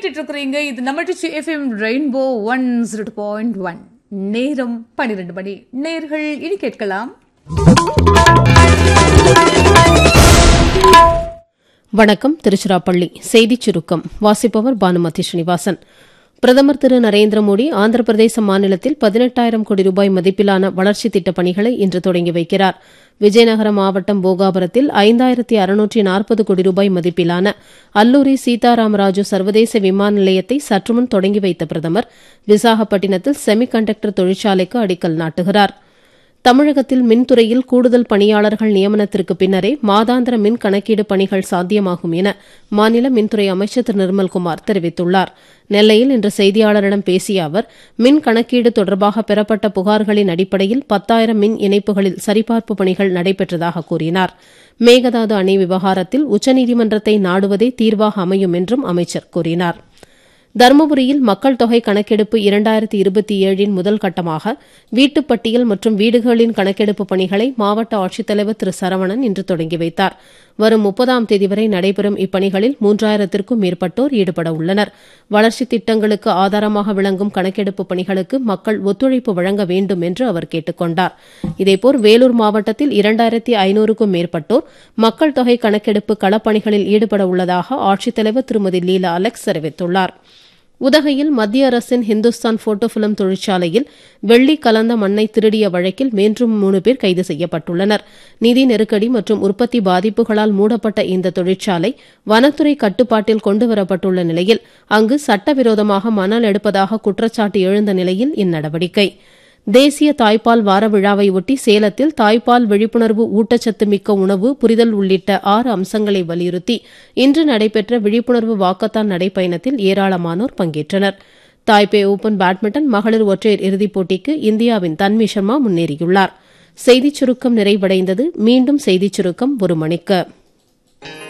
கேட்டுட்டு இருக்கிறீங்க இது நம்ம டிச்சு FM rainbow one zero point one நேரம் பன்னிரண்டு மணி நேர்கள் இனி கேட்கலாம் வணக்கம் திருச்சிராப்பள்ளி செய்திச் சுருக்கம் வாசிப்பவர் பானுமதி ஸ்ரீனிவாசன் பிரதமர் திரு நரேந்திர மோடி ஆந்திர பிரதேச மாநிலத்தில் பதினெட்டாயிரம் கோடி ரூபாய் மதிப்பிலான வளர்ச்சித் திட்டப் பணிகளை இன்று தொடங்கி வைக்கிறார் விஜயநகரம் மாவட்டம் போகாபுரத்தில் ஐந்தாயிரத்தி அறுநூற்றி நாற்பது கோடி ரூபாய் மதிப்பிலான அல்லூரி சீதாராமராஜு சர்வதேச விமான நிலையத்தை சற்றுமுன் தொடங்கி வைத்த பிரதமர் விசாகப்பட்டினத்தில் செமி கண்டக்டர் தொழிற்சாலைக்கு அடிக்கல் நாட்டுகிறார் தமிழகத்தில் மின்துறையில் கூடுதல் பணியாளர்கள் நியமனத்திற்கு பின்னரே மாதாந்திர மின் கணக்கீடு பணிகள் சாத்தியமாகும் என மாநில மின்துறை அமைச்சர் திரு நிர்மல்குமார் தெரிவித்துள்ளார் நெல்லையில் இன்று செய்தியாளரிடம் பேசிய அவர் மின் கணக்கீடு தொடர்பாக பெறப்பட்ட புகார்களின் அடிப்படையில் பத்தாயிரம் மின் இணைப்புகளில் சரிபார்ப்பு பணிகள் நடைபெற்றதாக கூறினார் மேகதாது அணை விவகாரத்தில் உச்சநீதிமன்றத்தை நாடுவதே தீர்வாக அமையும் என்றும் அமைச்சர் கூறினார் தருமபுரியில் மக்கள் தொகை கணக்கெடுப்பு இரண்டாயிரத்தி இருபத்தி ஏழின் முதல் கட்டமாக வீட்டுப் பட்டியல் மற்றும் வீடுகளின் கணக்கெடுப்பு பணிகளை மாவட்ட ஆட்சித்தலைவர் திரு சரவணன் இன்று தொடங்கி வைத்தார் வரும் முப்பதாம் தேதி வரை நடைபெறும் இப்பணிகளில் மூன்றாயிரத்திற்கும் மேற்பட்டோர் ஈடுபட உள்ளனர் வளர்ச்சித் திட்டங்களுக்கு ஆதாரமாக விளங்கும் கணக்கெடுப்பு பணிகளுக்கு மக்கள் ஒத்துழைப்பு வழங்க வேண்டும் என்று அவர் கேட்டுக் கொண்டார் இதேபோல் வேலூர் மாவட்டத்தில் இரண்டாயிரத்தி ஐநூறுக்கும் மேற்பட்டோர் மக்கள் தொகை கணக்கெடுப்பு களப்பணிகளில் ஈடுபட உள்ளதாக ஆட்சித்தலைவர் திருமதி லீலா அலெக்ஸ் தெரிவித்துள்ளார் உதகையில் மத்திய அரசின் ஹிந்துஸ்தான் போட்டோ பிலிம் தொழிற்சாலையில் வெள்ளி கலந்த மண்ணை திருடிய வழக்கில் மேலும் மூணு பேர் கைது செய்யப்பட்டுள்ளனர் நிதி நெருக்கடி மற்றும் உற்பத்தி பாதிப்புகளால் மூடப்பட்ட இந்த தொழிற்சாலை வனத்துறை கட்டுப்பாட்டில் கொண்டுவரப்பட்டுள்ள நிலையில் அங்கு சட்டவிரோதமாக மணல் எடுப்பதாக குற்றச்சாட்டு எழுந்த நிலையில் இந்நடவடிக்கை தேசிய தாய்ப்பால் வார விழாவை ஒட்டி சேலத்தில் தாய்ப்பால் விழிப்புணர்வு ஊட்டச்சத்து மிக்க உணவு புரிதல் உள்ளிட்ட ஆறு அம்சங்களை வலியுறுத்தி இன்று நடைபெற்ற விழிப்புணர்வு வாக்கத்தான் நடைப்பயணத்தில் ஏராளமானோர் பங்கேற்றனர் தாய்பே ஓபன் பேட்மிண்டன் மகளிர் ஒற்றையர் இறுதிப் போட்டிக்கு இந்தியாவின் தன்வி சர்மா முன்னேறியுள்ளார் செய்திச் சுருக்கம் நிறைவடைந்தது மீண்டும் செய்திச் சுருக்கம் ஒரு மணிக்கு